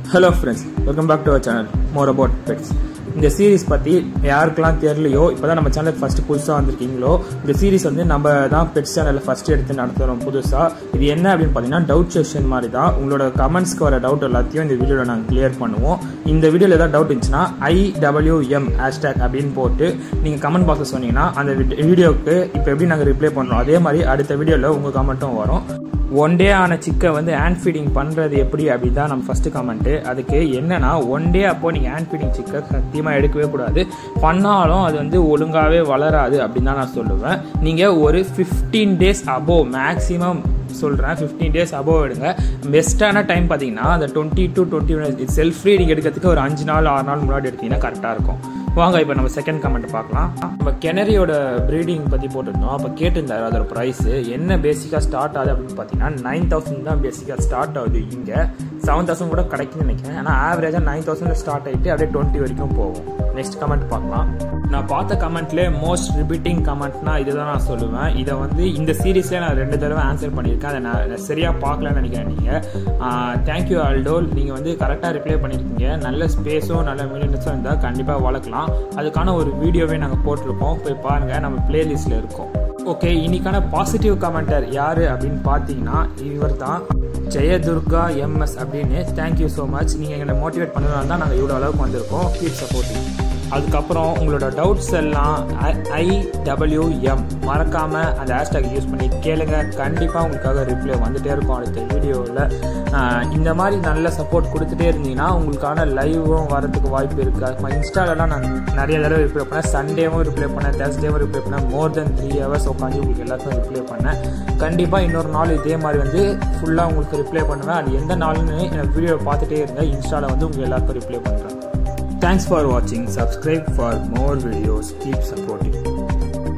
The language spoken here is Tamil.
Hello friends welcome back to our channel more about pets இந்த சீரிஸ் பற்றி யாருக்கெல்லாம் தெரியலையோ இப்போ தான் நம்ம சேனலுக்கு ஃபஸ்ட்டு புதுசாக வந்திருக்கீங்களோ இந்த சீரிஸ் வந்து நம்ம தான் பெட்ஸ் சேனலில் ஃபஸ்ட்டு எடுத்து நடத்துகிறோம் புதுசாக இது என்ன அப்படின்னு பார்த்தீங்கன்னா டவுட் செஷன் மாதிரி தான் உங்களோட கமெண்ட்ஸ்க்கு வர டவுட் எல்லாத்தையும் இந்த வீடியோவில் நாங்கள் கிளியர் பண்ணுவோம் இந்த வீடியோவில் ஏதாவது டவுட் இருந்துச்சுன்னா ஐடபிள்யூஎம் ஹேஷ்டேக் அப்படின்னு போட்டு நீங்கள் கமெண்ட் பாக்ஸில் சொன்னீங்கன்னா அந்த வீடியோவுக்கு இப்போ எப்படி நாங்கள் ரிப்ளை பண்ணுறோம் அதே மாதிரி அடுத்த வீடியோவில் உங்கள் கமெண்ட்டும் வரும் ஒன் டே ஆன சிக்கை வந்து ஹேண்ட் ஃபீடிங் பண்ணுறது எப்படி அப்படி தான் நம்ம ஃபஸ்ட்டு கமெண்ட்டு அதுக்கு என்னன்னா ஒன் டே அப்போது நீங்கள் ஹேண்ட் ஃபீடிங் சிக்கை சத்தியமாக எடுக்கவே கூடாது பண்ணாலும் அது வந்து ஒழுங்காகவே வளராது அப்படின்னு தான் நான் சொல்லுவேன் நீங்கள் ஒரு ஃபிஃப்டீன் டேஸ் அபோவ் மேக்ஸிமம் சொல்கிறேன் ஃபிஃப்டீன் டேஸ் அபோவ் எடுங்க பெஸ்ட்டான டைம் பார்த்தீங்கன்னா அந்த twenty two twenty self reading எடுக்கிறதுக்கு ஒரு அஞ்சு நாள் ஆறு நாள் முன்னாடி எடுத்தீங்கன்னா கரெக்டாக இருக்கும் வாங்க இப்போ நம்ம செகண்ட் கமெண்ட் பார்க்கலாம் நம்ம கெனரியோட ப்ரீடிங் பற்றி போட்டிருந்தோம் அப்போ கேட்டிருந்தாரு அதோட ப்ரைஸ் என்ன பேசிக்காக ஸ்டார்ட் ஆகுது அப்படின்னு பார்த்தீங்கன்னா நைன் தௌசண்ட் தான் பேசிக்காக ஸ்டார்ட் ஆகுது இங்கே செவன் தௌசண்ட் கூட கிடைக்குன்னு நினைக்கிறேன் ஆனால் ஆவரேஜாக நைன் தௌசண்ட் ஸ்டார்ட் ஆகிட்டு அப்படியே டுவெண்ட்டி வரைக்கும் போகும் நெக்ஸ்ட் கமெண்ட் பார்க்கலாம் நான் பார்த்த கமெண்ட்லேயே மோஸ்ட் ரிப்பீட்டிங் கமெண்ட்னா இதுதான் நான் சொல்லுவேன் இதை வந்து இந்த சீரீஸில் நான் ரெண்டு தடவை ஆன்சர் பண்ணியிருக்கேன் அதை நான் சரியாக பார்க்கலன்னு நினைக்கிறேன் நீங்கள் தேங்க்யூ ஆல்டோல் நீங்கள் வந்து கரெக்டாக ரிப்ளை பண்ணியிருக்கீங்க நல்ல ஸ்பேஸும் நல்ல மீடியன்ஸும் இருந்தால் கண்டிப்பாக வளர்க்கலாம் அதுக்கான ஒரு வீடியோவே நாங்கள் போட்டிருக்கோம் போய் பாருங்கள் நம்ம பிளேலிஸ்ட்டில் இருக்கோம் ஓகே இன்னைக்கான பாசிட்டிவ் கமெண்டர் யார் அப்படின்னு பார்த்தீங்கன்னா இவர் தான் ஜெயதுர்கா எம்எஸ் அப்படின்னு தேங்க்யூ ஸோ மச் நீங்கள் எங்களை மோட்டிவேட் பண்ணதுனால தான் நாங்கள் இவ்வளோ அளவுக்கு வந்திருக்கோம் கீப் சப்போர்ட்டிங் அதுக்கப்புறம் உங்களோட டவுட்ஸ் எல்லாம் ஐடபிள்யூஎம் மறக்காமல் அந்த ஹேஷ்டாக் யூஸ் பண்ணி கேளுங்க கண்டிப்பாக உங்களுக்காக ரிப்ளை வந்துகிட்டே இருக்கும் அடுத்த வீடியோவில் இந்த மாதிரி நல்ல சப்போர்ட் கொடுத்துட்டே இருந்தீங்கன்னா உங்களுக்கான லைவும் வரதுக்கு வாய்ப்பு இருக்குது இன்ஸ்டாலெலாம் நான் நிறைய தடவை ரிப்ளை பண்ணேன் சண்டேவும் ரிப்ளை பண்ணேன் தேர்ஸ்டேவும் ரிப்ளை பண்ணேன் மோர் தென் த்ரீ ஹவர்ஸ் உட்காந்து உங்களுக்கு எல்லாருக்கும் ரிப்ளை பண்ணேன் கண்டிப்பாக இன்னொரு நாள் இதே மாதிரி வந்து ஃபுல்லாக உங்களுக்கு ரிப்ளை பண்ணுவேன் அது எந்த நாள்னு எனக்கு வீடியோவை பார்த்துட்டே இருங்க இன்ஸ்டாவில் வந்து உங்களுக்கு எல்லாருக்கும் ரிப்ளை பண்ணுறேன் Thanks for watching. Subscribe for more videos. Keep supporting.